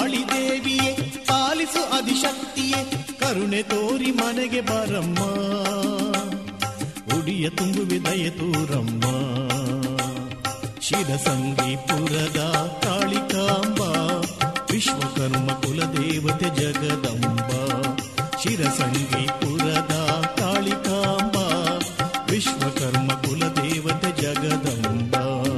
ಕಾಳಿ ದೇವಿಯೇ ಪಾಲಿಸು ಅಧಿಶಕ್ತಿಯೇ ಕರುಣೆ ತೋರಿ ಮನೆಗೆ ಬರಮ್ಮ ಉಡಿಯ ತುಂಬುವೆ ದಯ ತೋರಮ್ಮ ಶಿರಸಂಗೀಪುರದ ಕಾಳಿಕಾಂಬ ವಿಶ್ವಕರ್ಮ ಕುಲದೇವತೆ ಜಗದಂಬ ಶಿರಸಂಗೀಪುರದ ಕಾಳಿಕಾಂಬ ವಿಶ್ವಕರ್ಮ ಕುಲದೇವತೆ ಜಗದಂಬ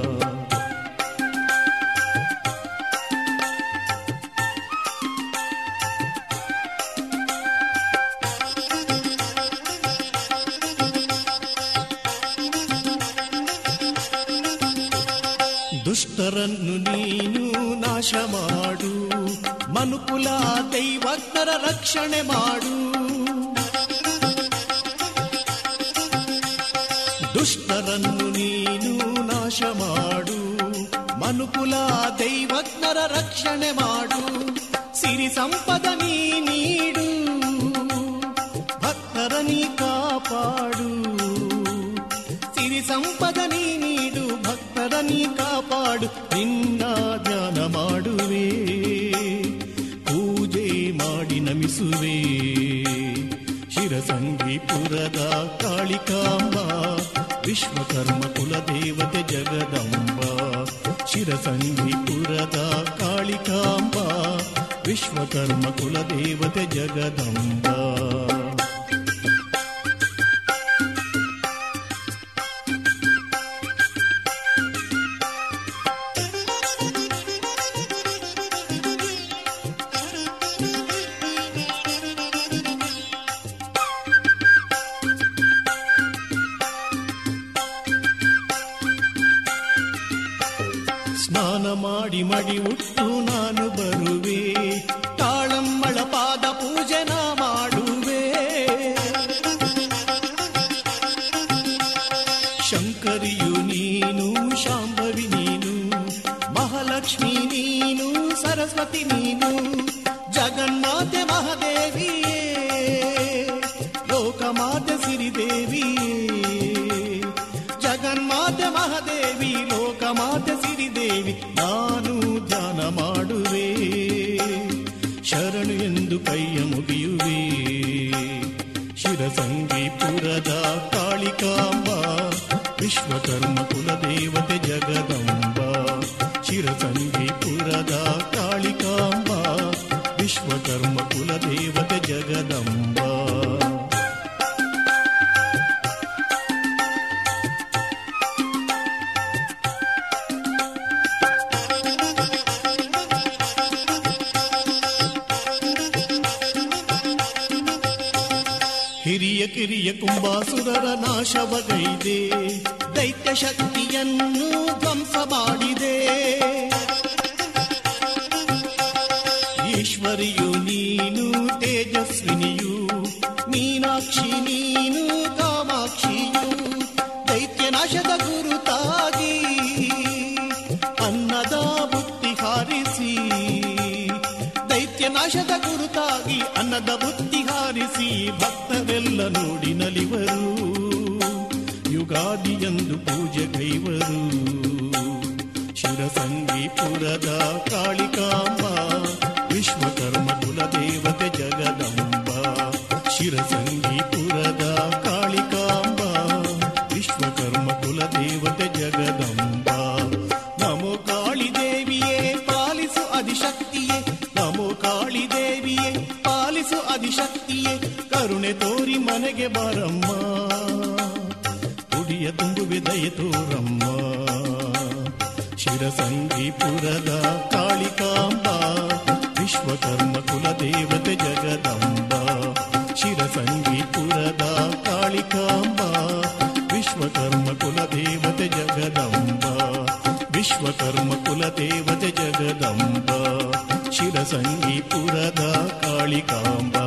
ದುಷ್ಟರನ್ನು ನೀನು ನಾಶ ಮಾಡು ಮನುಕುಲ ದೈವಜ್ಞರ ರಕ್ಷಣೆ ಮಾಡು ದುಷ್ಟರನ್ನು ನೀನು ನಾಶ ಮಾಡು ಮನುಕುಲ ದೈವಜ್ಞರ ರಕ್ಷಣೆ ಮಾಡು ಸಿರಿ ಸಂಪದ ನೀ ನೀಡು ಭಕ್ತರ ನೀ ಕಾಪಾಡು ಸಿರಿ ಸಂಪದ ನೀ ನೀಡು ಭಕ್ತರ ನೀ ಕಾಪಾಡು ನಿನ್ನ ಧ್ಯಾನ ಮಾಡುವೆ ಪೂಜೆ ಮಾಡಿ ನಮಿಸುವೆ ಶಿರಸಂಗಿಪುರದ ಕಾಳಿಕಾಂಬ ವಿಶ್ವಕರ್ಮ ಕುಲದೇವತೆ ಜಗದಂಬ ಶಿರಸಂಗಿಪುರದ ಕಾಳಿಕಾಂಬ ವಿಶ್ವಕರ್ಮ ಕುಲದೇವತೆ ಜಗದಂಬ ಸ್ನಾನ ಮಾಡಿ ಮಡಿ ಉಟ್ಟು ನಾನು ಬರುವೆ ತಾಳಮ್ಮಳ ಪಾದ ಪೂಜನ ಮಾಡುವೆ ಶಂಕರಿಯು ನೀನು ಶಾಂಭವಿ ನೀನು ಮಹಾಲಕ್ಷ್ಮಿ ನೀನು ಸರಸ್ವತಿ ನೀನು ಜಗನ್ಮಾತೆ ಮಹಾದೇವಿಯೇ ಲೋಕಮಾತೆ ಸಿರಿದೇವಿಯೇ ಜಗನ್ಮಾತೆ ಮಹಾದೇವಿ ಲೋಕಮಾತೆ ಸಿರಿದೇವಿ ನಾನು ಧ್ಯಾನ ಮಾಡುವೆ ಶರಣು ಎಂದು ಕೈಯ ಮುಗಿಯುವೆ ಶಿರಸಂಗಿಪುರದ ಕಾಳಿಕಾಂಬ ವಿಶ್ವಕರ್ಮ ಕುಲದೇವತೆ ಜಗದಂಬ ಶಿರಸಂಗಿಪುರದ ಕಾಳಿಕಾಂಬ ವಿಶ್ವಕರ್ಮ ಕುಲದೇವತೆ ಜಗದಂಬ ಹಿರಿಯ ಕಿರಿಯ ಕುಂಬಾಸುರರ ನಾಶವಗೈದೆ ದೈತ್ಯ ಶಕ್ತಿಯನ್ನು ಧ್ವಂಸ ಮಾಡಿದೆ ಈಶ್ವರಿಯು ನೀನು ತೇಜಸ್ವಿನಿಯು ಮೀನಾಕ್ಷಿ ನೀನು ಕಾಮಾಕ್ಷಿಯು ದೈತ್ಯ ನಾಶದ ಗುರುತಾಗಿ ಅನ್ನದ ಬುತ್ತಿ ಹಾರಿಸಿ ದೈತ್ಯ ನಾಶದ ಗುರುತಾಗಿ ಅನ್ನದ ಬುತ್ತಿ ಹಾರಿಸಿ ಭಕ್ತರೆಲ್ಲ ನೋಡಿ ನಲಿವರು ಯುಗಾದಿಯಂದು ಪೂಜೆ ಕೈವರು ಶಿರಸಂಗಿಪುರದ ಕಾಳಿಕಾಂಬ ವಿಶ್ವಕರ್ಮ ಕುಲದೇವತೆ ಜಗದಂಬ ಶಿರಸಂಗಿಪುರದ ಕಾಳಿಕಾಂಬ ವಿಶ್ವಕರ್ಮ ಕುಲದೇವತೆ ಜಗದಂಬ ನಮೋ ಕಾಳಿ ದೇವಿಯೇ ಪಾಲಿಸು ಅಧಿಶಕ್ತಿಯೇ ನಮೋ ಕಾಳಿ ದೇವಿಯೇ ಪಾಲಿಸು ಅಧಿಶಕ್ತಿಯೇ ಕರುಣೆ ತೋರಿ ಮನೆಗೆ ಬರಮ್ಮ ಉಡಿಯ ತುಂಬುವೆ ದಯ ತೋರಮ್ಮ ಶಿರಸಂಗಿಪುರದ ಕಾಳಿಕಾಂಬ ವಿಶ್ವಕರ್ಮ ಕುಲದೇವತೆ ಜಗದಂಬ ಶಿರಸಂಗಿಪುರದ ಕಾಳಿಕಾಂಬ ವಿಶ್ವಕರ್ಮ ಕುಲದೇವತೆ ಜಗದಂಬ ವಿಶ್ವಕರ್ಮ ಕುಲದೇವತೆ ಜಗದಂಬ ಶಿರಸಂಗಿಪುರದ ಕಾಳಿಕಾಂಬ